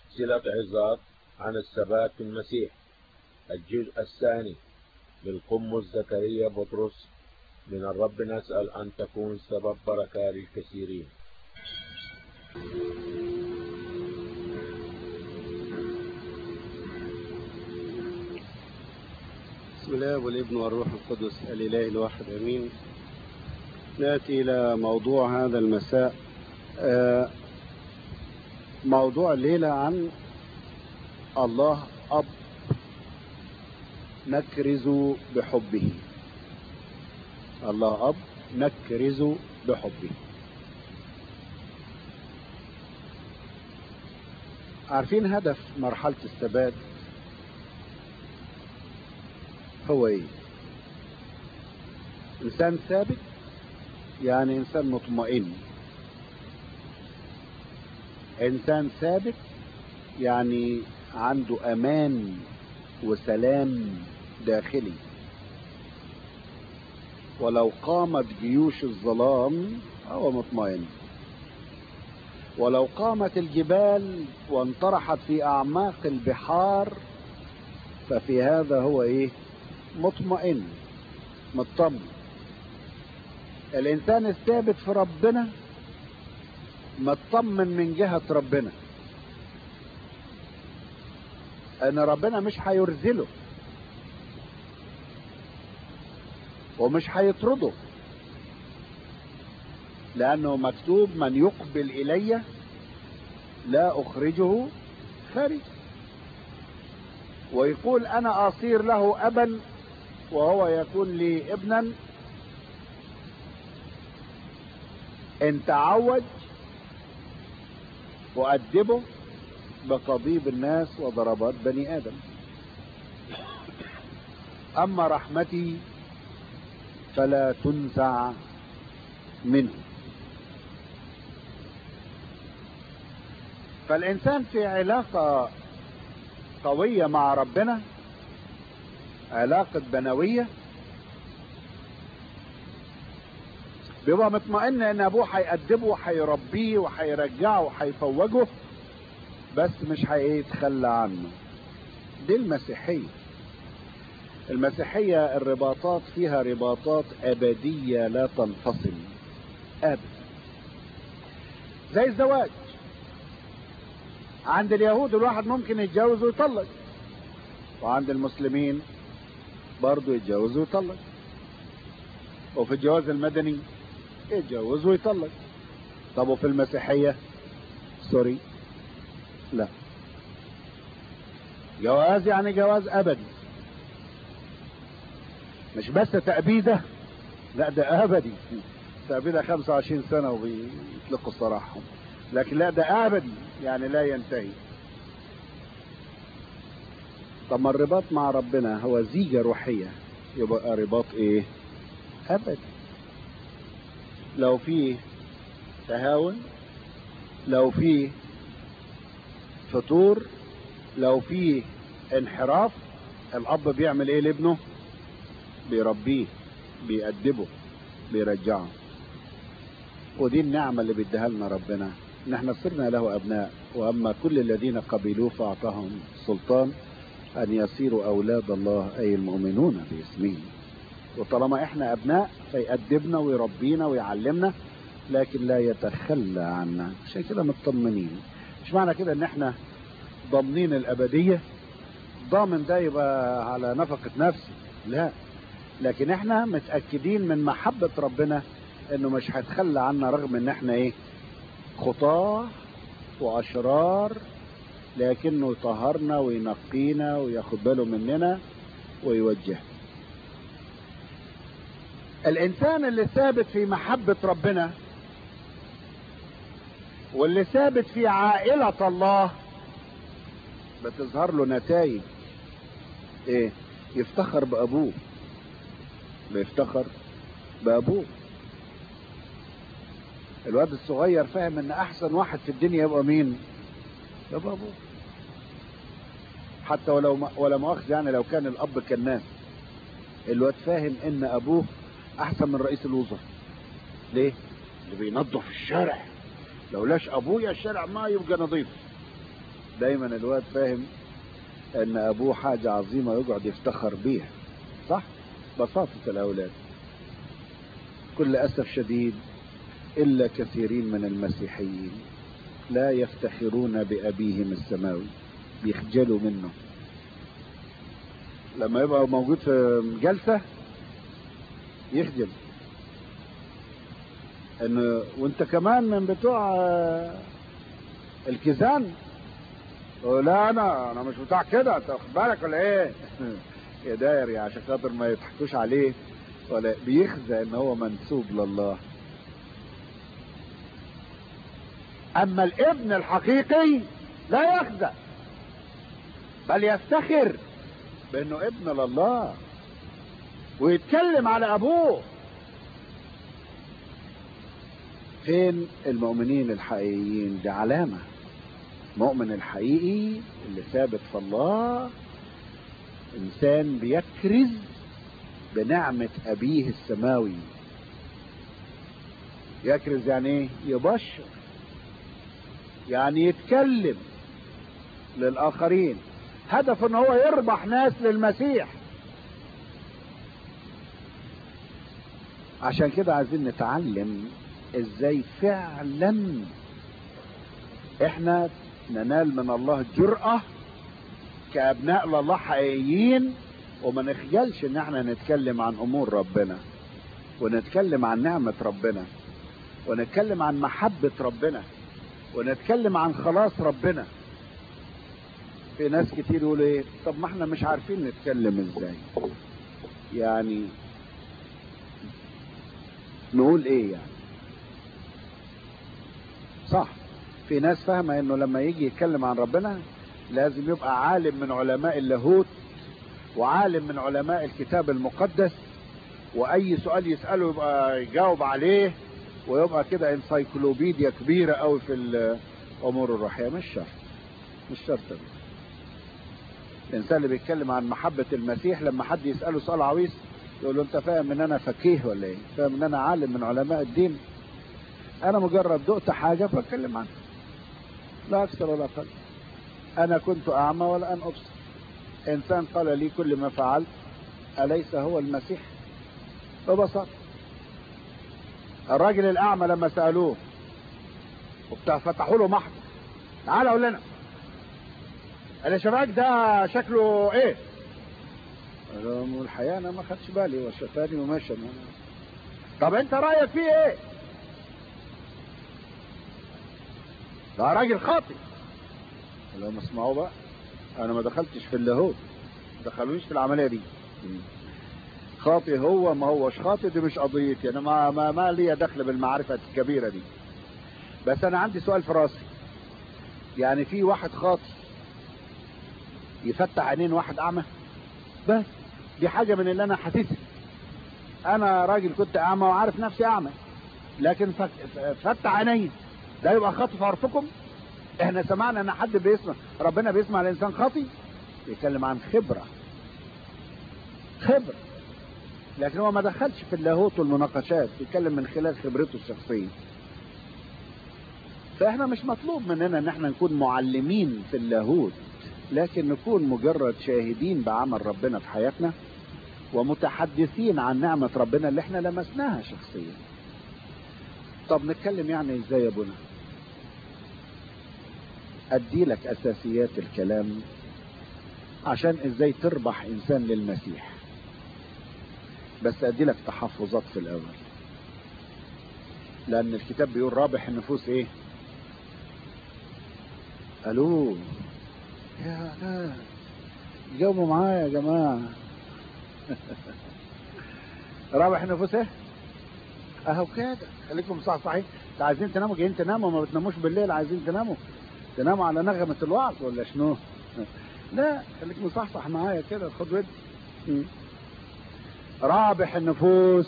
سلسلة عظات عن الثبات في المسيح الجزء الثاني للقمص زكريا بطرس من الرب نسأل أن تكون سبب بركة للكثيرين بسم الله والابن والروح القدس الإله الواحد أمين نأتي إلى موضوع هذا المساء آه، موضوع الليلة عن الله أب نكرز بحبه الله أب نكرز بحبه عارفين هدف مرحلة الثبات هو ايه انسان ثابت يعني انسان مطمئن انسان ثابت يعني عنده امان وسلام داخلي ولو قامت جيوش الظلام هو مطمئن ولو قامت الجبال وانطرحت في اعماق البحار ففي هذا هو ايه مطمئن مطمن الانسان الثابت في ربنا مطمن من جهة ربنا ان ربنا مش هيرذله ومش هيطرده لانه مكتوب من يقبل الي لا اخرجه خارج ويقول انا اصير له ابا وهو يكون لي ابنا ان تعود وأدبه بقضيب الناس وضربات بني آدم أما رحمتي فلا تنزع منه فالإنسان في علاقة قوية مع ربنا علاقة بنوية بيبقى مطمئن ان ابوه هيأدبه وهيربيه وهيرجعه وهيفوجه بس مش هيتخلى عنه دي المسيحية المسيحية الرباطات فيها رباطات أبدية لا تنفصل أبدا زي الزواج عند اليهود الواحد ممكن يتجوز ويطلق وعند المسلمين برضه يتجوز ويطلق وفي الجواز المدني يتجوز ويطلق طب وفي المسيحية سوري لا جواز يعني جواز ابدي مش بس تأبيدة لا ده ابدي تأبيدة 25 سنة وبيطلقوا سراحهم لكن لا ده ابدي يعني لا ينتهي طب ما الرباط مع ربنا هو زيجة روحية يبقى رباط ايه ابدي لو فيه تهاون لو فيه فطور لو فيه انحراف الاب بيعمل ايه لابنه بيربيه بيأدبه بيرجعه ودي النعمة اللي بيديها لنا ربنا ان احنا صرنا له ابناء واما كل الذين قبلوه فاعطاهم سلطان ان يصيروا اولاد الله اي المؤمنون باسمه وطالما احنا ابناء فيأدبنا ويربينا ويعلمنا لكن لا يتخلى عنا عشان كده مطمنين مش معنى كده ان احنا ضامنين الابدية ضامن ده يبقى على نفقة نفسي لا لكن احنا متأكدين من محبة ربنا انه مش هيتخلى عنا رغم ان احنا ايه خطاة واشرار لكنه يطهرنا وينقينا وياخد باله مننا ويوجهنا الانسان اللي ثابت في محبة ربنا واللي ثابت في عائلة الله بتظهر له نتائج ايه يفتخر بابوه بيفتخر بابوه الواد الصغير فاهم ان احسن واحد في الدنيا يبقى مين يبقى ابوه حتى ولو ما ولا مؤاخذة يعني لو كان الاب كناس الواد فاهم ان ابوه احسن من رئيس الوزراء ليه اللي بينظف الشارع لولاش ابويا الشارع ما يبقى نظيف دايما الواد فاهم ان ابوه حاجة عظيمة يقعد يفتخر بيها صح بساطة الاولاد كل اسف شديد الا كثيرين من المسيحيين لا يفتخرون بابيهم السماوي بيخجلوا منه لما يبقى موجود في جلسة يخجل انه وانت كمان من بتوع الكيزان لا انا انا مش بتاع كده انت واخد بالك ولا ايه يا داير يا عشان خاطر ما يضحكوش عليه ولا بيخزى ان هو منسوب لله اما الابن الحقيقي لا يخزى بل يفتخر بانه ابن لله ويتكلم على ابوه فين المؤمنين الحقيقيين دي علامة المؤمن الحقيقي اللي ثابت في الله انسان بيكرز بنعمة ابيه السماوي يكرز يعني ايه يبشر يعني يتكلم للاخرين هدف ان هو يربح ناس للمسيح عشان كده عايزين نتعلم ازاي فعلا احنا ننال من الله جرأة كابناء لله حقيقيين وما نخجلش ان احنا نتكلم عن امور ربنا ونتكلم عن نعمة ربنا ونتكلم عن محبة ربنا ونتكلم عن خلاص ربنا في ناس كتير يقولوا ايه طب ما احنا مش عارفين نتكلم ازاي يعني نقول ايه يعني صح في ناس فاهمة انه لما يجي يتكلم عن ربنا لازم يبقى عالم من علماء اللاهوت وعالم من علماء الكتاب المقدس واي سؤال يسأله يبقى يجاوب عليه ويبقى كده انسايكلوبيديا كبيرة قوي في الامور الروحية مش شرط مش شرط الانسان اللي بيتكلم عن محبة المسيح لما حد يسأله سؤال عويص يقول له انت فاهم ان انا فقيه ولا ايه فاهم ان انا عالم من علماء الدين انا مجرد دقت حاجة فاتكلم عنها لا اكثر ولا اقل انا كنت اعمى والان ابصر انسان قال لي كل ما فعلت اليس هو المسيح ببساطة الراجل الاعمى لما سألوه وبتاع فتحوا له محضر تعال قول لنا الاشراك ده شكله ايه قال لهم الحقيقه انا ما خدش بالي وشفاني ومشى طب انت رايك فيه ايه ده راجل خاطئ قال لهم اسمعوا بقى انا ما دخلتش في اللاهوت ما دخلونيش في العمليه دي خاطئ هو ما هوش خاطئ دي مش قضيتي انا ما ما, ما لي دخل بالمعرفه الكبيره دي بس انا عندي سؤال في راسي يعني في واحد خاطئ يفتح عينين واحد اعمى بس دي حاجة من اللي انا حاسسها انا راجل كنت اعمى وعارف نفسي اعمى لكن فتح عيني ده يبقى خاطئ في عرفكم احنا سمعنا ان حد بيسمع ربنا بيسمع الانسان خاطئ بيتكلم عن خبرة خبرة لكن هو ما دخلش في اللاهوت والمناقشات بيتكلم من خلال خبرته الشخصية فاحنا مش مطلوب مننا ان احنا نكون معلمين في اللاهوت لكن نكون مجرد شاهدين بعمل ربنا في حياتنا ومتحدثين عن نعمة ربنا اللي احنا لمسناها شخصيا طب نتكلم يعني ازاي يا ابونا ادي لك اساسيات الكلام عشان ازاي تربح انسان للمسيح بس ادي لك تحفظات في الاول لان الكتاب بيقول رابح النفوس ايه الو يا لا جاوبوا معايا يا جماعة رابح النفوس ايه اهو كده خليكم صح صحيح انت عايزين تناموا جايين تناموا ما بتناموش بالليل عايزين تناموا تناموا على نغمة الوعظ ولا شنو لا خليك مصحصح معايا كده خد ود رابح النفوس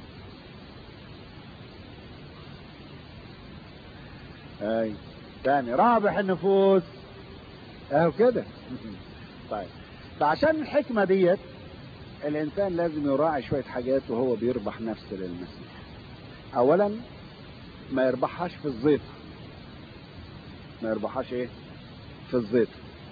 اي تاني رابح النفوس اهو كده طيب فعشان الحكمة ديت الانسان لازم يراعي شوية حاجات وهو بيربح نفسه للمسيح اولا ما يربحهاش في الزيط ما يربحهاش ايه في الزيت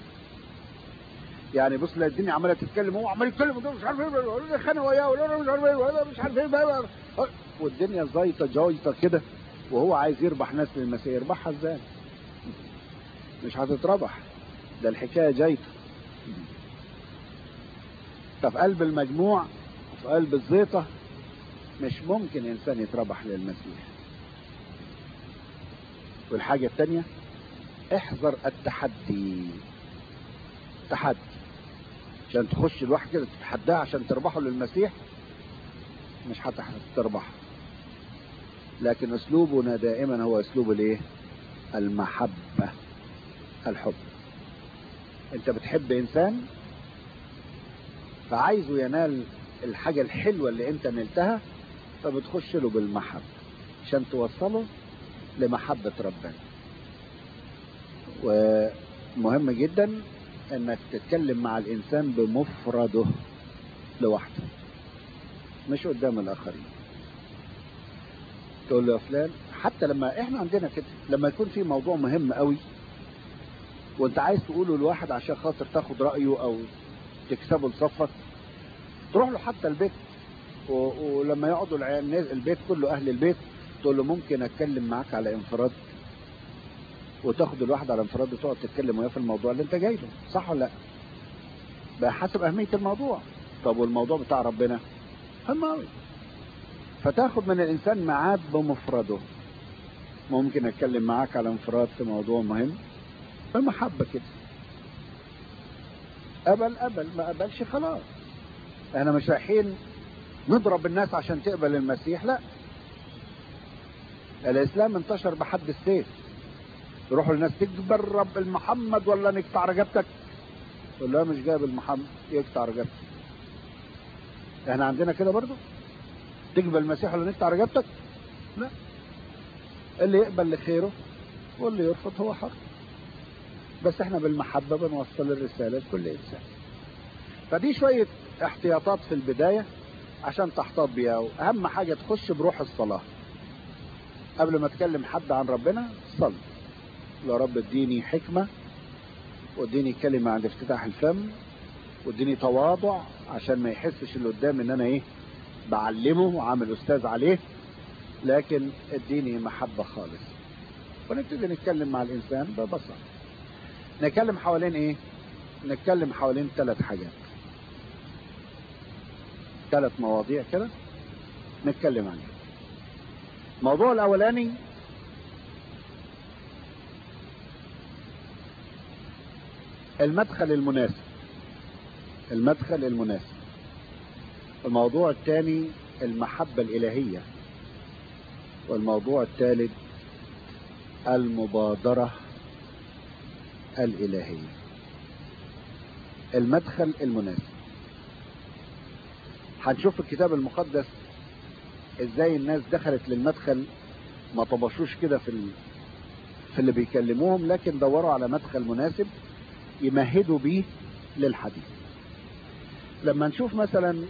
يعني بص لا الدنيا عماله تتكلم هو عمال يتكلم وده مش عارف ايه ولا خانق وياه ولا مش عارف ايه ولا مش عارف ايه بقى والدنيا زيطه جايطه كده وهو عايز يربح ناس للمسيح يربحها ازاي؟ مش هتتربح ده الحكايه جايطه ففي قلب المجموع وفي قلب الزيطه مش ممكن انسان يتربح للمسيح والحاجه الثانيه احذر التحدي تحدي عشان تخش الواحد كده تتحداه عشان تربحه للمسيح مش هتربحه لكن اسلوبنا دائما هو اسلوب الايه المحبة الحب انت بتحب انسان فعايزه ينال الحاجة الحلوة اللي انت نلتها فبتخش له بالمحبة عشان توصله لمحبة ربنا ومهم جدا انك تتكلم مع الانسان بمفرده لوحده مش قدام الاخرين تقول له يا فلان حتى لما احنا عندنا كده لما يكون في موضوع مهم قوي وانت عايز تقوله لواحد عشان خاطر تاخد رايه او تكسبه لصفك تروح له حتى البيت و... ولما يقعدوا العيال البيت كله اهل البيت تقول له ممكن اتكلم معاك على انفراد وتاخد الواحد على انفراد وتقعد تتكلم وياه في الموضوع اللي انت جاي له صح ولا لا بقى حسب اهميه الموضوع طب والموضوع بتاع ربنا هم قوي فتاخد من الانسان ميعاد بمفرده ممكن اتكلم معاك على انفراد في موضوع مهم بمحبه كده قبل قبل ما قبلش خلاص احنا مش رايحين نضرب الناس عشان تقبل المسيح لا الاسلام انتشر بحد السيف يروحوا الناس تقبل رب المحمد ولا نقطع رقبتك تقول له مش جايب المحمد يقطع رقبتك احنا عندنا كده برضو تقبل المسيح ولا نقطع رقبتك لا اللي يقبل لخيره واللي يرفض هو حر بس احنا بالمحبة بنوصل الرسالة لكل انسان فدي شوية احتياطات في البداية عشان تحتاط بيها واهم حاجة تخش بروح الصلاة قبل ما تكلم حد عن ربنا صل يا رب اديني حكمة واديني كلمة عند افتتاح الفم واديني تواضع عشان ما يحسش اللي قدام ان انا ايه بعلمه وعامل استاذ عليه لكن اديني محبة خالص ونبتدي نتكلم مع الانسان ببساطة نتكلم حوالين ايه نتكلم حوالين ثلاث حاجات ثلاث مواضيع كده نتكلم عنها الموضوع الاولاني المدخل المناسب المدخل المناسب الموضوع الثاني المحبة الإلهية والموضوع الثالث المبادرة الإلهية المدخل المناسب هنشوف الكتاب المقدس ازاي الناس دخلت للمدخل ما طبشوش كده في ال... في اللي بيكلموهم لكن دوروا على مدخل مناسب يمهدوا بيه للحديث لما نشوف مثلا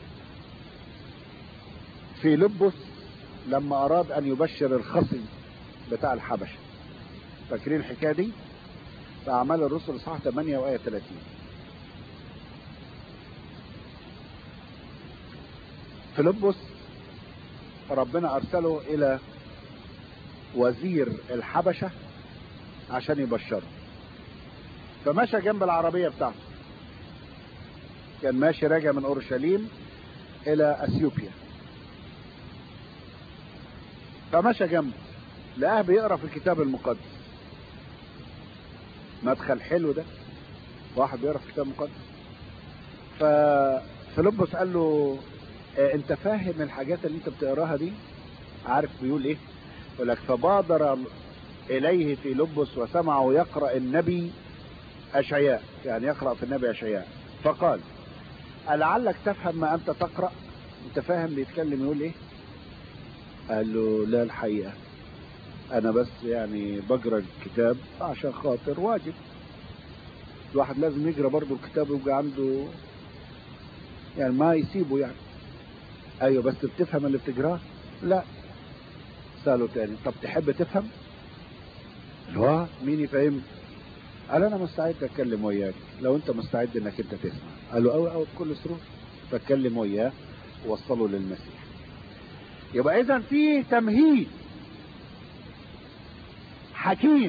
في لبس لما اراد ان يبشر الخصي بتاع الحبشه فاكرين الحكايه دي في اعمال الرسل صح 8 وايه 30 فيلبس ربنا ارسله الى وزير الحبشه عشان يبشره فمشى جنب العربيه بتاعته كان ماشي راجع من اورشليم الى اثيوبيا فمشى جنبه لقاه بيقرا في الكتاب المقدس مدخل حلو ده واحد بيقرا في الكتاب المقدس ففيلبس قال له اه انت فاهم الحاجات اللي انت بتقراها دي عارف بيقول ايه يقول لك فبادر اليه في لبس وسمعه يقرا النبي اشعياء يعني يقرا في النبي اشعياء فقال ألعلك تفهم ما انت تقرا انت فاهم بيتكلم يقول ايه قال له لا الحقيقه انا بس يعني بقرا الكتاب عشان خاطر واجب الواحد لازم يقرا برضه الكتاب ويبقى عنده يعني ما يسيبه يعني ايوه بس بتفهم اللي بتقراه لا سأله تاني طب تحب تفهم لا مين يفهم قال انا مستعد اتكلم وياك لو انت مستعد انك انت تسمع قال له اوي اوي بكل سرور فاتكلم وياه ووصله للمسيح يبقى اذا في تمهيد حكيم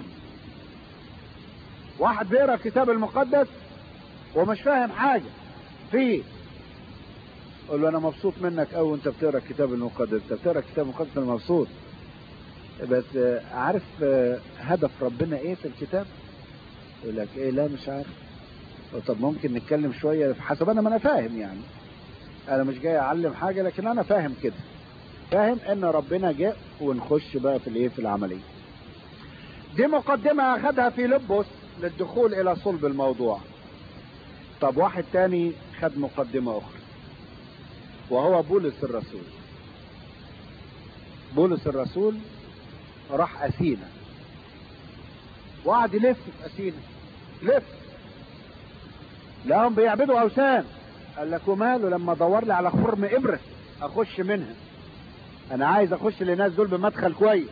واحد بيقرا الكتاب المقدس ومش فاهم حاجه فيه قول له انا مبسوط منك قوي وانت بتقرا الكتاب المقدس انت بتقرا الكتاب المقدس انا مبسوط بس آه، عارف آه، هدف ربنا ايه في الكتاب يقول لك ايه لا مش عارف طب ممكن نتكلم شويه حسب انا ما انا فاهم يعني انا مش جاي اعلم حاجه لكن انا فاهم كده فاهم ان ربنا جاء ونخش بقى في الايه في العمليه دي مقدمه اخذها في لبس للدخول الى صلب الموضوع طب واحد تاني خد مقدمه اخرى وهو بولس الرسول بولس الرسول راح اثينا وقعد يلف في اثينا لف لهم بيعبدوا اوثان قال لك وماله لما دور لي على خرم ابره اخش منها انا عايز اخش للناس دول بمدخل كويس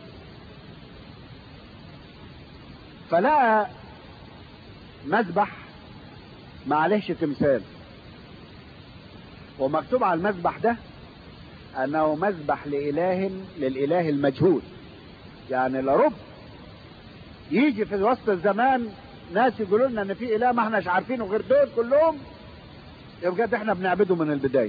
فلقى مذبح ما عليهش تمثال ومكتوب على المذبح ده انه مذبح لاله للاله المجهول يعني لرب يجي في وسط الزمان ناس يقولوا لنا ان في اله ما احناش عارفينه غير دول كلهم يبقى ده احنا بنعبده من البدايه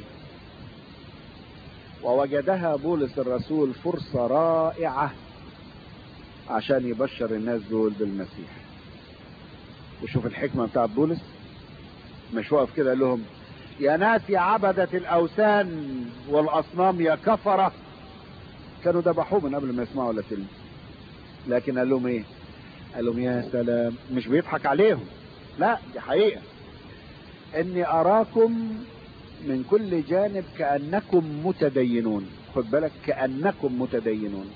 ووجدها بولس الرسول فرصه رائعه عشان يبشر الناس دول بالمسيح وشوف الحكمه بتاعت بولس مش واقف كده قال لهم يا ناس يا عبدة الأوثان والأصنام يا كفرة كانوا ذبحوه من قبل ما يسمعوا ولا كلمة لكن قال لهم إيه؟ قال لهم يا سلام مش بيضحك عليهم لا دي حقيقة إني أراكم من كل جانب كأنكم متدينون خد بالك كأنكم متدينون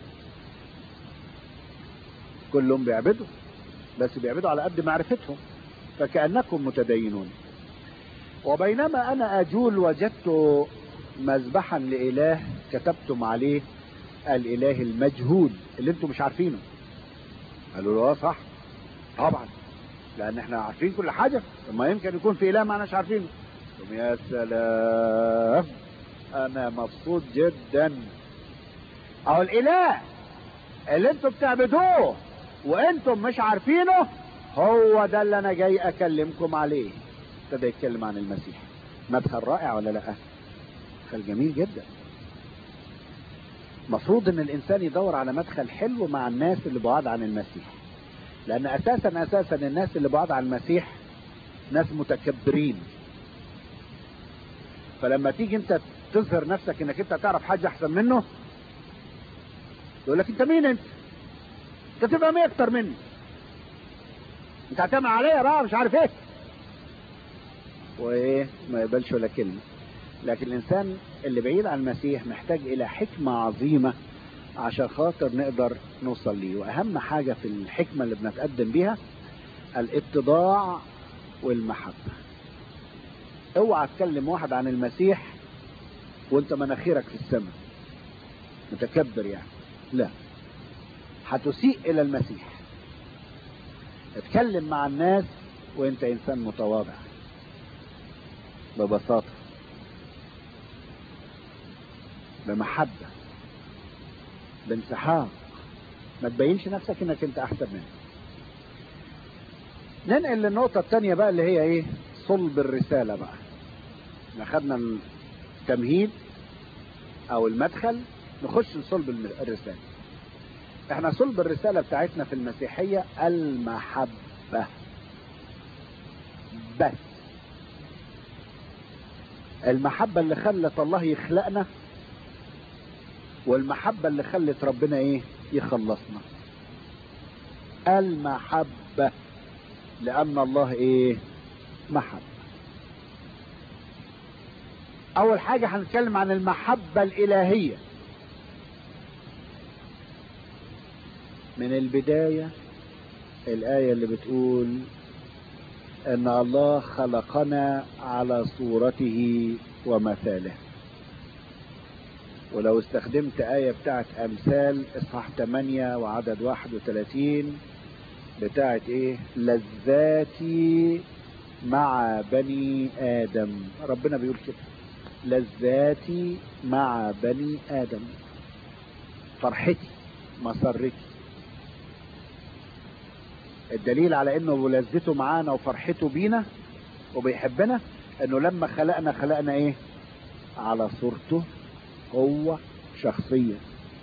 كلهم بيعبدوا بس بيعبدوا على قد معرفتهم فكأنكم متدينون وبينما انا اجول وجدت مذبحا لاله كتبتم عليه الاله المجهول اللي انتم مش عارفينه قالوا له اه صح طبعا لان احنا عارفين كل حاجه ما يمكن يكون في اله ما احناش عارفينه قلت يا سلام انا مبسوط جدا او الاله اللي انتم بتعبدوه وانتم مش عارفينه هو ده اللي انا جاي اكلمكم عليه ابتدى يتكلم عن المسيح مدخل رائع ولا لا مدخل جميل جدا مفروض ان الانسان يدور على مدخل حلو مع الناس اللي بعاد عن المسيح لان اساسا اساسا الناس اللي بعاد عن المسيح ناس متكبرين فلما تيجي انت تظهر نفسك انك انت تعرف حاجه احسن منه يقول لك انت مين انت انت تبقى مين اكتر مني انت هتعمل عليا بقى مش عارف ايه وايه ما يقبلش ولا كلمه لكن الانسان اللي بعيد عن المسيح محتاج الى حكمه عظيمه عشان خاطر نقدر نوصل ليه واهم حاجه في الحكمه اللي بنتقدم بيها الاتضاع والمحبه اوعى تكلم واحد عن المسيح وانت مناخيرك في السماء متكبر يعني لا هتسيء الى المسيح اتكلم مع الناس وانت انسان متواضع ببساطة بمحبة بانسحاق ما تبينش نفسك انك انت احسن منه ننقل للنقطة التانية بقى اللي هي ايه صلب الرسالة بقى احنا خدنا التمهيد او المدخل نخش لصلب الرسالة احنا صلب الرسالة بتاعتنا في المسيحية المحبة بس المحبة اللي خلت الله يخلقنا والمحبة اللي خلت ربنا ايه يخلصنا المحبة لأن الله ايه محبة أول حاجة هنتكلم عن المحبة الإلهية من البداية الآية اللي بتقول ان الله خلقنا على صورته ومثاله ولو استخدمت آية بتاعت أمثال إصحاح 8 وعدد 31 بتاعت ايه لذاتي مع بني ادم ربنا بيقول كده لذاتي مع بني ادم فرحتي مسرتي الدليل على انه لذته معانا وفرحته بينا وبيحبنا انه لما خلقنا خلقنا ايه على صورته هو شخصيا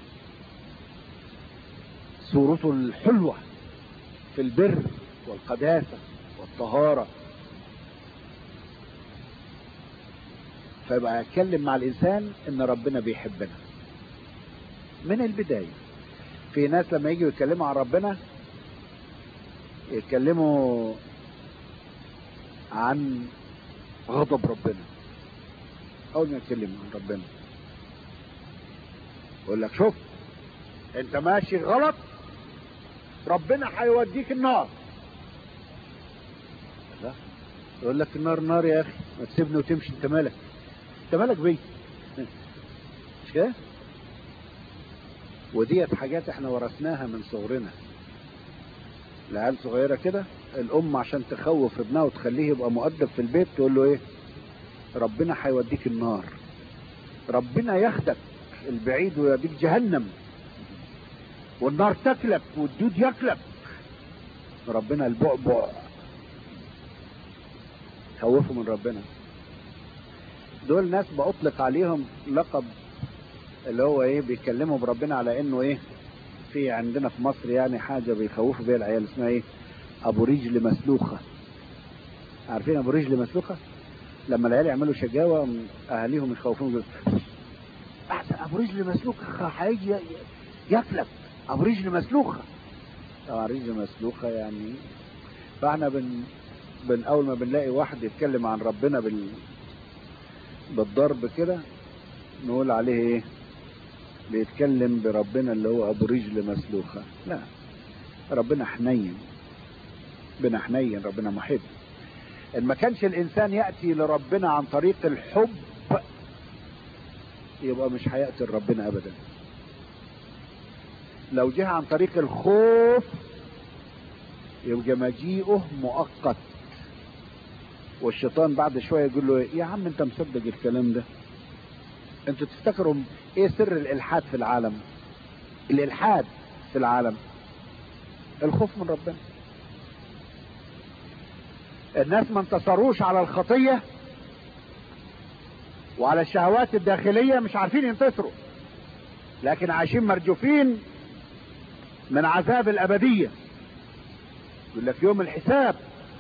صورته الحلوة في البر والقداسة والطهارة فيبقى اتكلم مع الانسان ان ربنا بيحبنا من البداية في ناس لما يجوا يتكلموا عن ربنا يتكلموا عن غضب ربنا اول ما يتكلموا عن ربنا يقول لك شوف انت ماشي غلط ربنا هيوديك النار لا يقول لك النار نار يا اخي ما تسيبني وتمشي انت مالك انت مالك بيا مش كده وديت حاجات احنا ورثناها من صغرنا العيال صغيره كده الام عشان تخوف ابنها وتخليه يبقى مؤدب في البيت تقول له ايه ربنا هيوديك النار ربنا ياخدك البعيد ويوديك جهنم والنار تاكلك والدود ياكلك ربنا البعبع خوفوا من ربنا دول ناس بأطلق عليهم لقب اللي هو ايه بيتكلموا بربنا على انه ايه في عندنا في مصر يعني حاجة بيخوفوا بيها العيال اسمها ايه ابو رجل مسلوخة عارفين ابو رجل مسلوخة لما العيال يعملوا شجاوة اهاليهم يخوفون احسن ابو رجل مسلوخة هيجي ياكلك ابو رجل مسلوخة طبعا رجل مسلوخة يعني فاحنا بن, بن اول ما بنلاقي واحد يتكلم عن ربنا بال بالضرب كده نقول عليه ايه بيتكلم بربنا اللي هو ابو رجل مسلوخة لا ربنا حنين ربنا حنين ربنا محب ان ما كانش الانسان يأتي لربنا عن طريق الحب يبقى مش هيأتي لربنا ابدا لو جه عن طريق الخوف يبقى مجيئه مؤقت والشيطان بعد شوية يقول له يا عم انت مصدق الكلام ده انتوا تفتكروا ايه سر الالحاد في العالم الالحاد في العالم الخوف من ربنا الناس ما انتصروش على الخطية وعلى الشهوات الداخلية مش عارفين ينتصروا لكن عايشين مرجوفين من عذاب الأبدية يقول لك يوم الحساب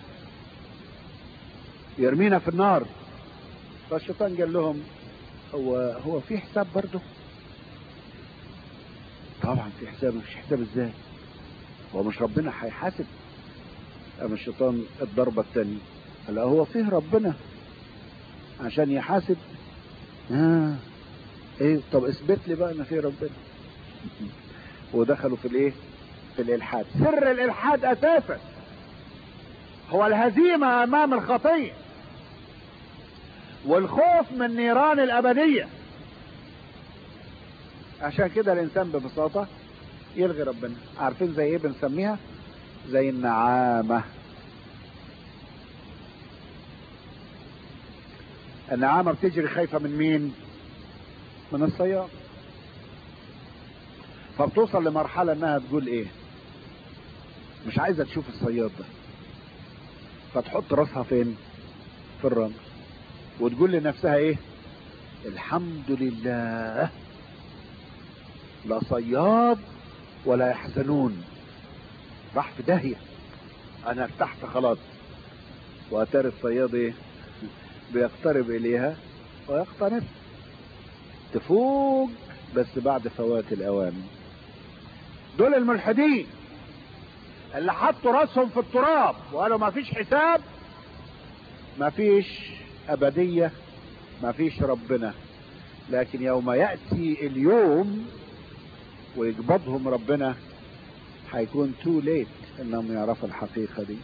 يرمينا في النار فالشيطان قال لهم هو هو في حساب برضه طبعا في حساب مفيش حساب ازاي هو مش ربنا هيحاسب اما الشيطان الضربة الثانية قال هو فيه ربنا عشان يحاسب آه. ايه طب اثبت لي بقى ان فيه ربنا ودخلوا في الايه في الالحاد سر الالحاد اساسا هو الهزيمة امام الخطية والخوف من نيران الابدية عشان كده الانسان ببساطة يلغي ربنا عارفين زي ايه بنسميها زي النعامة النعامة بتجري خايفة من مين من الصياد فبتوصل لمرحلة انها تقول ايه مش عايزة تشوف الصياد ده فتحط راسها فين في الرمل وتقول لنفسها ايه الحمد لله لا صياد ولا يحزنون راح في داهية انا ارتحت خلاص واتاري الصياد ايه بيقترب اليها ويقتنص تفوق بس بعد فوات الاوان دول الملحدين اللي حطوا راسهم في التراب وقالوا ما فيش حساب ما فيش ابدية ما فيش ربنا لكن يوم يأتي اليوم ويقبضهم ربنا هيكون تو ليت انهم يعرفوا الحقيقة دي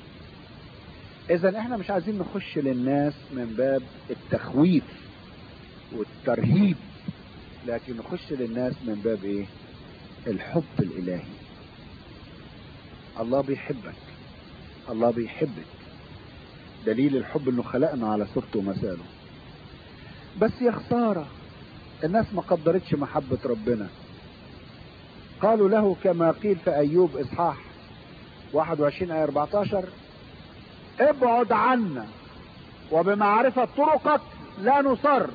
اذا احنا مش عايزين نخش للناس من باب التخويف والترهيب لكن نخش للناس من باب ايه الحب الالهي الله بيحبك الله بيحبك دليل الحب انه خلقنا على صورته ومثاله بس يا خساره الناس ما قدرتش محبه ربنا قالوا له كما قيل في ايوب اصحاح 21 ايه 14 ابعد عنا وبمعرفه طرقك لا نصر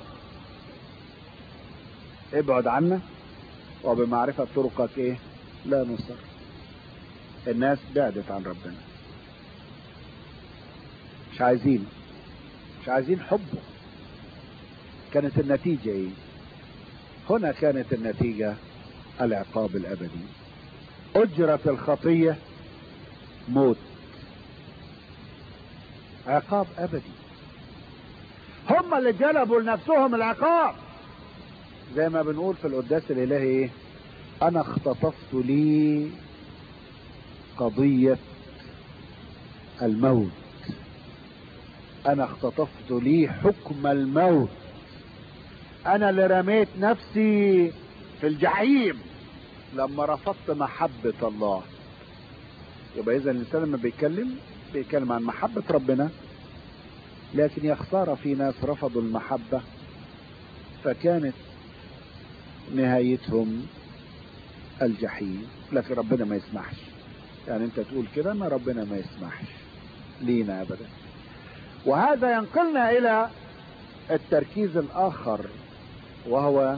ابعد عنا وبمعرفه طرقك ايه لا نصر الناس بعدت عن ربنا مش عايزينه مش عايزين حبه كانت النتيجة ايه هنا كانت النتيجة العقاب الابدي اجرة الخطية موت عقاب ابدي هم اللي جلبوا لنفسهم العقاب زي ما بنقول في القداس الالهي ايه انا اختطفت لي قضية الموت انا اختطفت لي حكم الموت انا اللي رميت نفسي في الجحيم لما رفضت محبة الله يبقى اذا الانسان لما بيتكلم بيتكلم عن محبة ربنا لكن يا خسارة في ناس رفضوا المحبة فكانت نهايتهم الجحيم لكن ربنا ما يسمحش يعني انت تقول كده ما ربنا ما يسمحش لينا ابدا وهذا ينقلنا الى التركيز الاخر وهو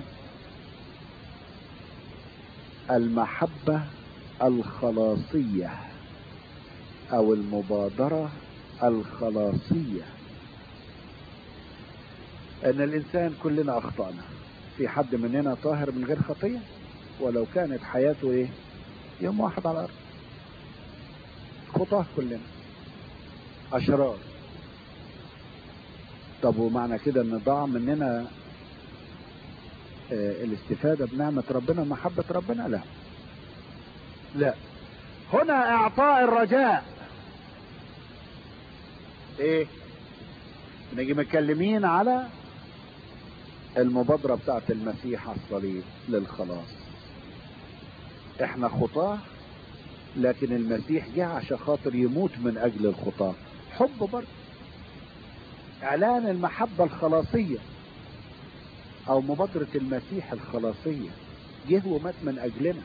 المحبة الخلاصية او المبادرة الخلاصية ان الانسان كلنا اخطأنا في حد مننا طاهر من غير خطية ولو كانت حياته ايه يوم واحد على الارض خطاه كلنا اشرار طب ومعنى كده ان ضاع مننا آه الاستفادة بنعمة ربنا محبة ربنا لا لا هنا اعطاء الرجاء ايه نيجي متكلمين على المبادرة بتاعت المسيح على الصليب للخلاص احنا خطاه لكن المسيح جه عشان خاطر يموت من اجل الخطاه حب برضه اعلان المحبة الخلاصية او مبادرة المسيح الخلاصية جه ومات من اجلنا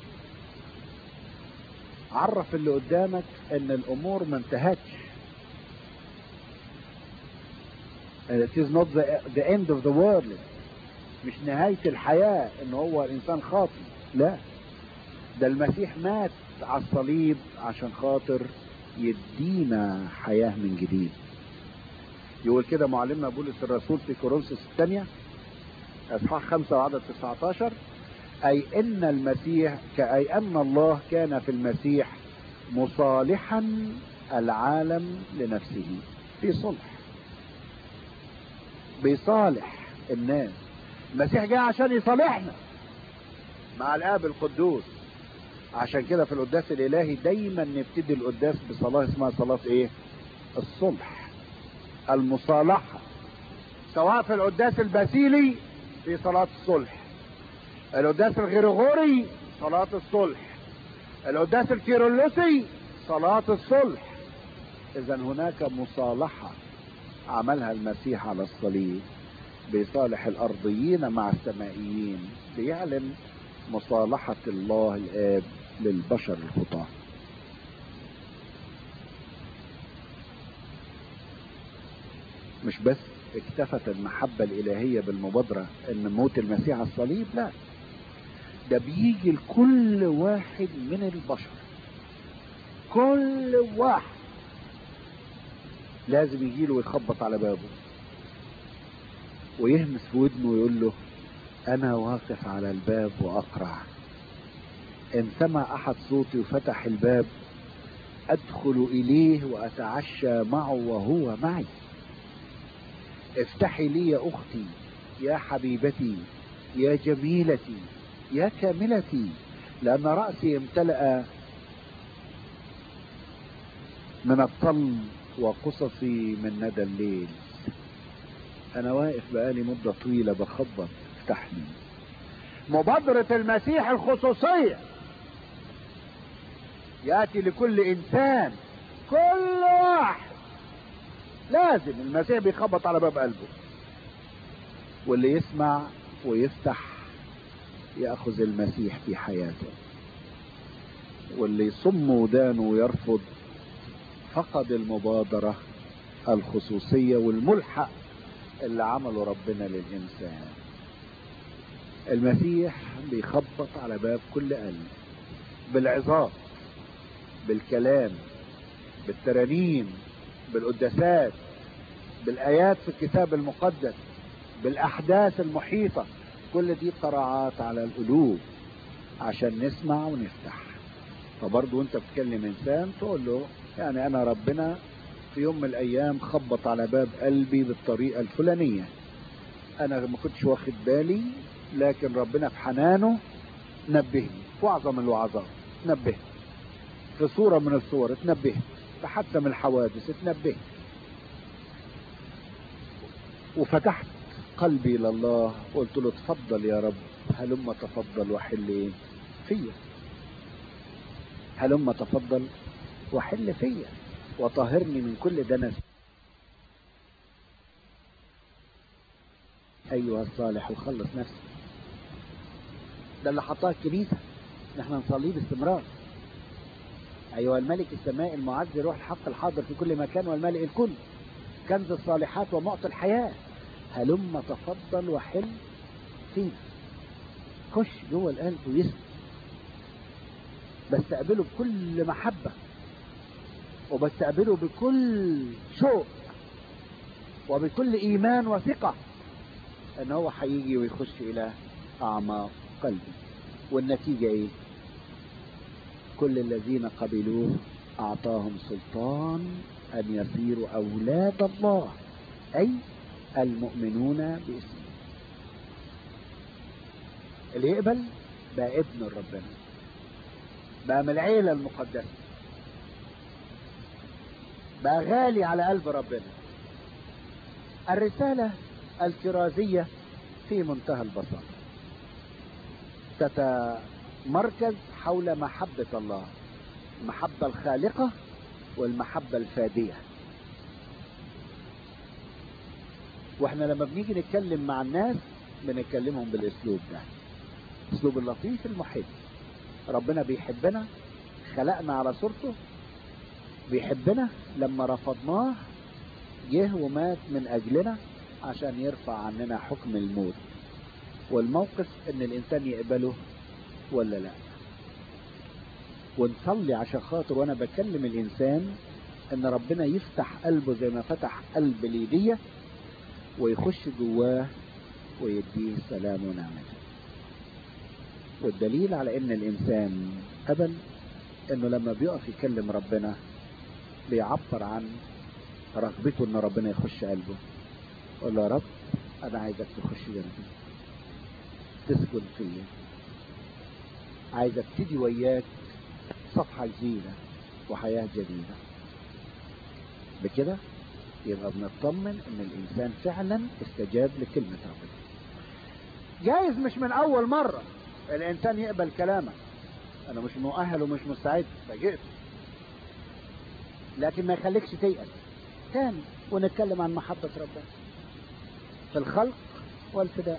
عرف اللي قدامك ان الامور ما انتهتش it is not the, the end of the world مش نهاية الحياة ان هو الانسان خاطي لا ده المسيح مات على الصليب عشان خاطر يدينا حياة من جديد يقول كده معلمنا بولس الرسول في كورنثوس الثانية اصحاح 5 وعدد 19 اي ان المسيح كأي ان الله كان في المسيح مصالحا العالم لنفسه في صلح بيصالح الناس المسيح جاء عشان يصالحنا مع الاب القدوس عشان كده في القداس الالهي دايما نبتدي القداس بصلاه اسمها صلاه ايه الصلح المصالحه سواء في القداس الباسيلي في صلاه الصلح القداس الغريغوري صلاه الصلح القداس الكيرلسي صلاه الصلح اذا هناك مصالحه عملها المسيح على الصليب بيصالح الارضيين مع السمائيين بيعلن مصالحة الله الآب للبشر الخطاة مش بس اكتفت المحبة الإلهية بالمبادرة ان موت المسيح على الصليب لا ده بيجي لكل واحد من البشر كل واحد لازم يجي له ويخبط على بابه ويهمس في ودنه ويقول له انا واقف على الباب واقرع ان سمع احد صوتي وفتح الباب ادخل اليه واتعشى معه وهو معي افتحي لي يا اختي يا حبيبتي يا جميلتي يا كاملتي لان راسي امتلا من الطل وقصصي من ندى الليل انا واقف بقالي مدة طويلة بخبط افتح لي مبادرة المسيح الخصوصية يأتي لكل إنسان كل واحد لازم المسيح بيخبط على باب قلبه واللي يسمع ويفتح يأخذ المسيح في حياته واللي يصم ودانه ويرفض فقد المبادرة الخصوصية والملحق اللي عمله ربنا للإنسان المسيح بيخبط على باب كل قلب بالعظات بالكلام بالترانيم بالقداسات بالآيات في الكتاب المقدس بالأحداث المحيطة كل دي قراعات على القلوب عشان نسمع ونفتح فبرضه وانت بتكلم انسان تقول له يعني انا ربنا في يوم من الايام خبط على باب قلبي بالطريقه الفلانيه انا ما كنتش واخد بالي لكن ربنا في حنانه نبهني في اعظم الوعظات نبهني في صوره من الصور اتنبهت في حادثه من الحوادث اتنبهت وفتحت قلبي الى الله وقلت له تفضل يا رب هلم تفضل وحل ايه فيا هلم تفضل وحل فيا وطهرني من كل دنس ايها الصالح وخلص نفسي ده اللي حطها الكنيسه نحن نصليه باستمرار ايها الملك السماء المعز روح الحق الحاضر في كل مكان والملئ الكل كنز الصالحات ومعطي الحياه هلم تفضل وحل فينا خش جوه القلب ويسمع بستقبله بكل محبة وبستقبله بكل شوق وبكل إيمان وثقة أن هو هيجي ويخش إلى أعماق قلبي والنتيجة إيه؟ كل الذين قبلوه أعطاهم سلطان أن يصيروا أولاد الله أي المؤمنون باسمه اللي يقبل بقى ابن ربنا بقى من العيلة المقدسة بقى غالي على قلب ربنا الرسالة الكرازية في منتهى البساطة تتمركز حول محبة الله المحبة الخالقة والمحبة الفادية واحنا لما بنيجي نتكلم مع الناس بنتكلمهم بالاسلوب ده اسلوب اللطيف المحب ربنا بيحبنا خلقنا على صورته بيحبنا لما رفضناه جه ومات من اجلنا عشان يرفع عننا حكم الموت والموقف ان الانسان يقبله ولا لا ونصلي عشان خاطر وانا بكلم الانسان ان ربنا يفتح قلبه زي ما فتح قلب ليدية ويخش جواه ويديه سلام ونعمته والدليل على ان الانسان قبل انه لما بيقف يكلم ربنا بيعبر عن رغبته ان ربنا يخش قلبه يقول له يا رب انا عايزك تخش جنبي تسكن فيا عايز ابتدي وياك صفحة جديدة وحياة جديدة بكده يبقى بنطمن ان الانسان فعلا استجاب لكلمة ربنا جايز مش من اول مرة الانسان يقبل كلامك انا مش مؤهل ومش مستعد فاجئت لكن ما يخليكش تيأس تاني ونتكلم عن محبة ربنا في الخلق والفداء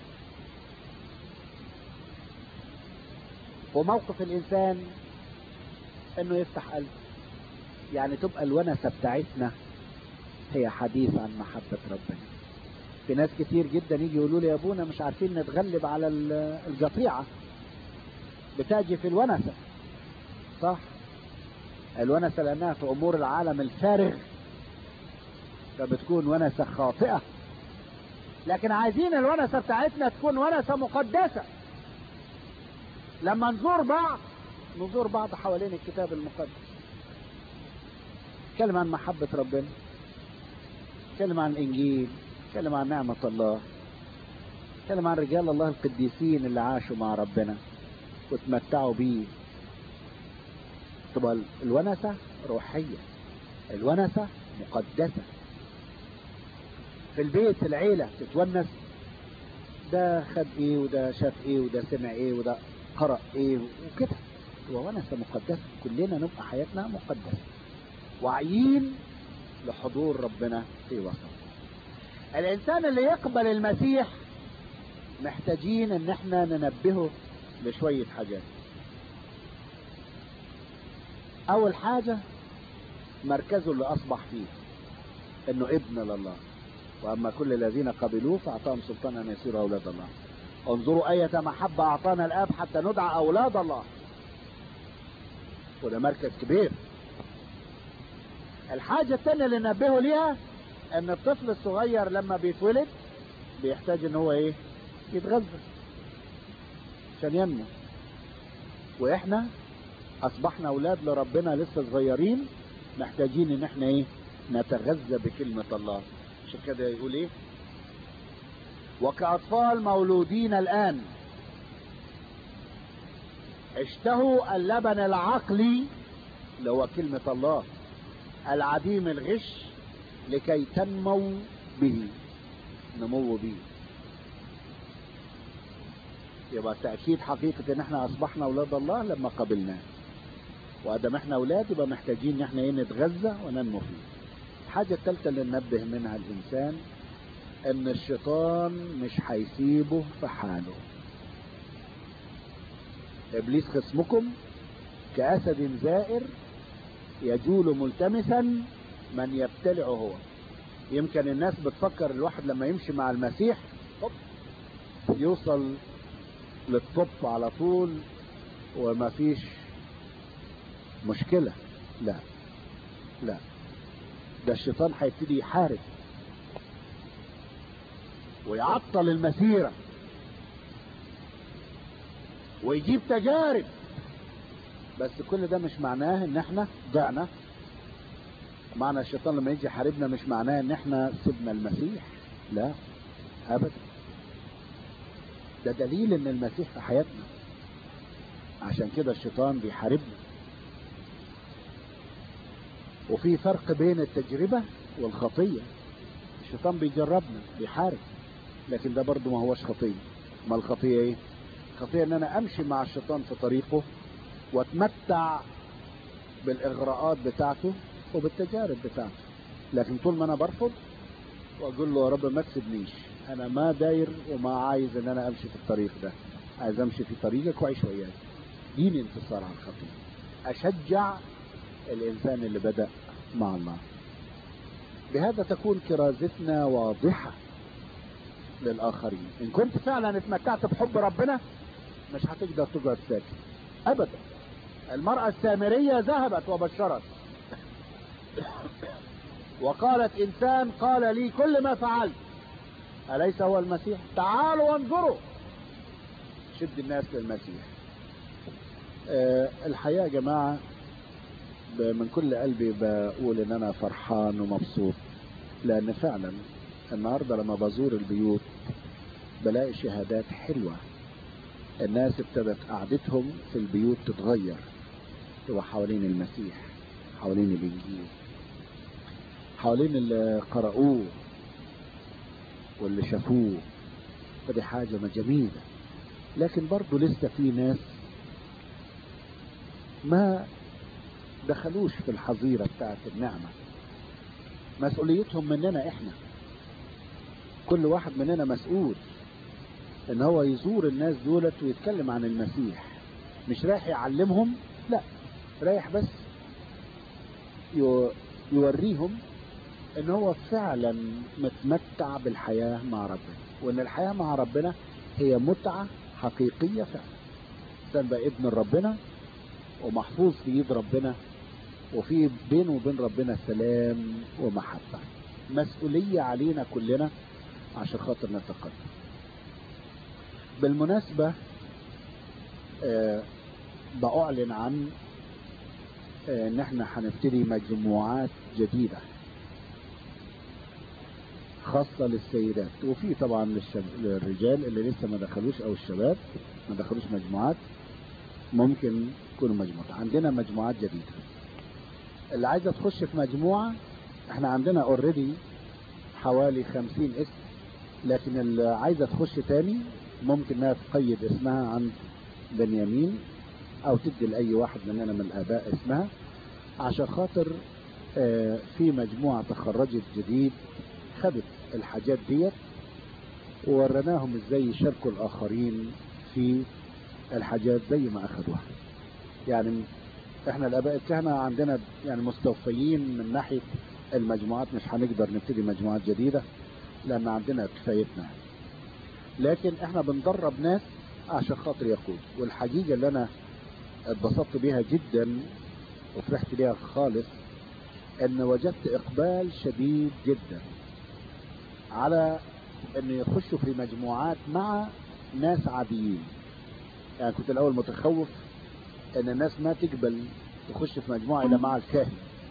وموقف الانسان انه يفتح قلبه يعني تبقى الونسة بتاعتنا هي حديث عن محبة ربنا في ناس كتير جدا يجي يقولوا لي يا ابونا مش عارفين نتغلب على القطيعة بتاجي في الونسة صح الونسة لانها في امور العالم الفارغ فبتكون ونسة خاطئة لكن عايزين الونسة بتاعتنا تكون ونسة مقدسة لما نزور بعض نزور بعض حوالين الكتاب المقدس نتكلم عن محبة ربنا نتكلم عن الإنجيل نتكلم عن نعمة الله نتكلم عن رجال الله القديسين اللي عاشوا مع ربنا وتمتعوا بيه تبقى الونسة روحية الونسة مقدسة في البيت في العيلة تتونس ده خد ايه وده شاف ايه وده سمع ايه وده قرأ ايه وكده تبقى ونسة مقدسة كلنا نبقى حياتنا مقدسة واعيين لحضور ربنا في وسط الانسان اللي يقبل المسيح محتاجين ان احنا ننبهه لشوية حاجات اول حاجة مركزه اللي اصبح فيه انه ابن لله واما كل الذين قبلوه فاعطاهم سلطان ان يصيروا اولاد الله انظروا اية محبة اعطانا الاب حتى ندعى اولاد الله وده مركز كبير الحاجة التانية اللي ننبهه ليها ان الطفل الصغير لما بيتولد بيحتاج ان هو ايه يتغذى عشان ينمو واحنا اصبحنا اولاد لربنا لسه صغيرين محتاجين ان احنا ايه نتغذى بكلمة الله عشان كده يقول ايه وكأطفال مولودين الآن اشتهوا اللبن العقلي اللي هو كلمة الله العديم الغش لكي تنمو به نمو به يبقى تأكيد حقيقة ان احنا اصبحنا اولاد الله لما قبلناه وادام احنا اولاد يبقى محتاجين ان احنا ايه نتغذى وننمو فيه الحاجة الثالثة اللي ننبه منها الانسان ان الشيطان مش هيسيبه في حاله ابليس خصمكم كاسد زائر يجول ملتمسا من يبتلعه هو يمكن الناس بتفكر الواحد لما يمشي مع المسيح هوب، يوصل للطب على طول وما فيش مشكلة لا لا ده الشيطان هيبتدي يحارب ويعطل المسيرة ويجيب تجارب بس كل ده مش معناه ان احنا ضعنا معنى الشيطان لما يجي يحاربنا مش معناه ان احنا سيبنا المسيح لا ابدا ده دليل ان المسيح في حياتنا عشان كده الشيطان بيحاربنا وفي فرق بين التجربة والخطية الشيطان بيجربنا بيحارب لكن ده برضو ما هوش خطية ما الخطية ايه الخطية ان انا امشي مع الشيطان في طريقه واتمتع بالاغراءات بتاعته وبالتجارب بتاعته لكن طول ما انا برفض واقول له يا رب ما تسيبنيش انا ما داير وما عايز ان انا امشي في الطريق ده عايز امشي في طريقك واعيش وياك ديني انتصار على الخطية اشجع الانسان اللي بدأ مع الله بهذا تكون كرازتنا واضحة للآخرين إن كنت فعلا اتمتعت بحب ربنا مش هتقدر تقعد ساكت أبدا المرأة السامرية ذهبت وبشرت وقالت إنسان قال لي كل ما فعلت أليس هو المسيح تعالوا وانظروا شد الناس للمسيح أه الحقيقة يا جماعة من كل قلبي بقول ان انا فرحان ومبسوط لان فعلا النهارده لما بزور البيوت بلاقي شهادات حلوه الناس ابتدت قعدتهم في البيوت تتغير تبقى حوالين المسيح حوالين الانجيل حوالين اللي قرأوه واللي شافوه فدي حاجة جميلة لكن برضو لسه في ناس ما دخلوش في الحظيرة بتاعت النعمة مسؤوليتهم مننا احنا كل واحد مننا مسؤول ان هو يزور الناس دولت ويتكلم عن المسيح مش رايح يعلمهم لا رايح بس يوريهم ان هو فعلا متمتع بالحياة مع ربنا وان الحياة مع ربنا هي متعة حقيقية فعلا الانسان بقى ابن ربنا ومحفوظ في ايد ربنا وفي بينه وبين ربنا سلام ومحبة مسؤولية علينا كلنا عشان خاطر نتقدم بالمناسبة آه بأعلن عن آه ان احنا هنبتدي مجموعات جديدة خاصة للسيدات وفي طبعا للشب... للرجال اللي لسه ما دخلوش او الشباب ما دخلوش مجموعات ممكن يكونوا مجموعات عندنا مجموعات جديدة اللي عايزة تخش في مجموعة احنا عندنا اوريدي حوالي خمسين اسم لكن اللي عايزة تخش تاني ممكن انها تقيد اسمها عند بنيامين او تدي لاي واحد مننا من الاباء اسمها عشان خاطر آه، في مجموعة تخرجت جديد خدت الحاجات ديت ووريناهم ازاي يشاركوا الاخرين في الحاجات زي ما اخدوها يعني احنا الاباء الكهنة عندنا يعني مستوفيين من ناحية المجموعات مش هنقدر نبتدي مجموعات جديدة لان عندنا كفايتنا لكن احنا بندرب ناس عشان خاطر يقود والحقيقة اللي انا اتبسطت بيها جدا وفرحت بيها خالص ان وجدت اقبال شديد جدا على ان يخشوا في مجموعات مع ناس عاديين يعني كنت الاول متخوف ان الناس ما تقبل تخش في مجموعة الا مع الكاهن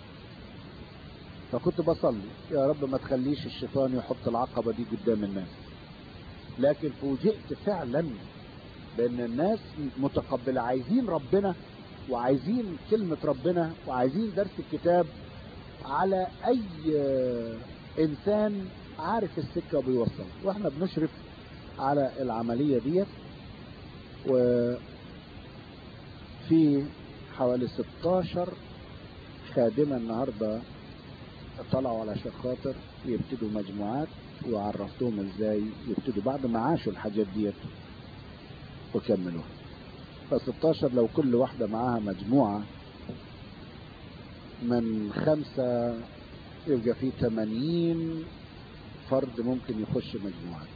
فكنت بصلي يا رب ما تخليش الشيطان يحط العقبة دي قدام الناس لكن فوجئت فعلا بان الناس متقبلة عايزين ربنا وعايزين كلمة ربنا وعايزين درس الكتاب على اي انسان عارف السكة وبيوصل واحنا بنشرف على العملية ديت وفي حوالي 16 خادمة النهاردة طلعوا على عشان خاطر يبتدوا مجموعات وعرفتهم ازاي يبتدوا بعد ما عاشوا الحاجات ديت وكملوها ف 16 لو كل واحدة معاها مجموعة من خمسة يبقى في 80 فرد ممكن يخش مجموعات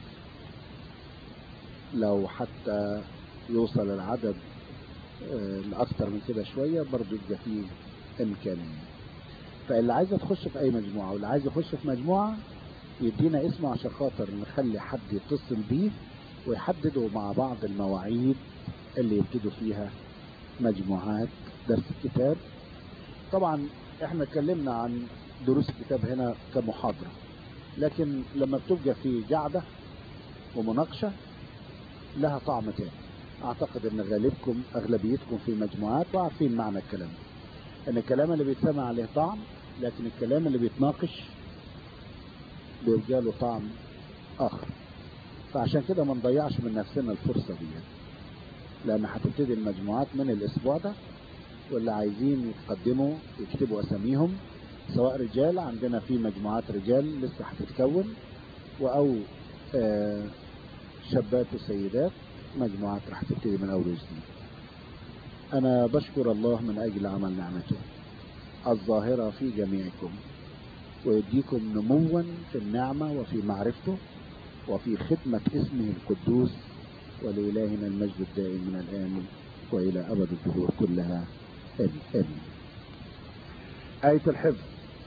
لو حتى يوصل العدد آه، لأكثر من كده شوية برضو يبقى فيه إمكانية فاللي عايز تخش في أي مجموعة واللي عايز يخش في مجموعة يدينا اسمه عشان خاطر نخلي حد يتصل بيه ويحددوا مع بعض المواعيد اللي يبتدوا فيها مجموعات درس الكتاب طبعا احنا اتكلمنا عن دروس الكتاب هنا كمحاضرة لكن لما بتبقى في قعدة ومناقشة لها طعم تاني اعتقد ان غالبكم اغلبيتكم في مجموعات وعارفين معنى الكلام ان الكلام اللي بيتسمع عليه طعم لكن الكلام اللي بيتناقش بيبقى له طعم اخر فعشان كده ما نضيعش من نفسنا الفرصة دي لان هتبتدي المجموعات من الاسبوع ده واللي عايزين يتقدموا يكتبوا اساميهم سواء رجال عندنا في مجموعات رجال لسه هتتكون او آه شابات وسيدات مجموعات راح تبتدي من اول وجديد انا بشكر الله من اجل عمل نعمته الظاهرة في جميعكم ويديكم نموا في النعمة وفي معرفته وفي خدمة اسمه القدوس ولإلهنا المجد الدائم من الآن وإلى أبد الدهور كلها آمين آمين آية الحفظ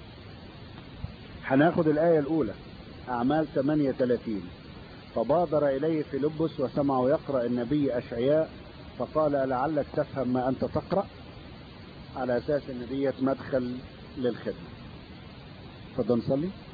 هناخد الآية الأولى أعمال 38 فبادر إليه فيلبس وسمعه يقرأ النبي أشعياء فقال لعلك تفهم ما أنت تقرأ على أساس أن ديت مدخل للخدمة فضل نصلي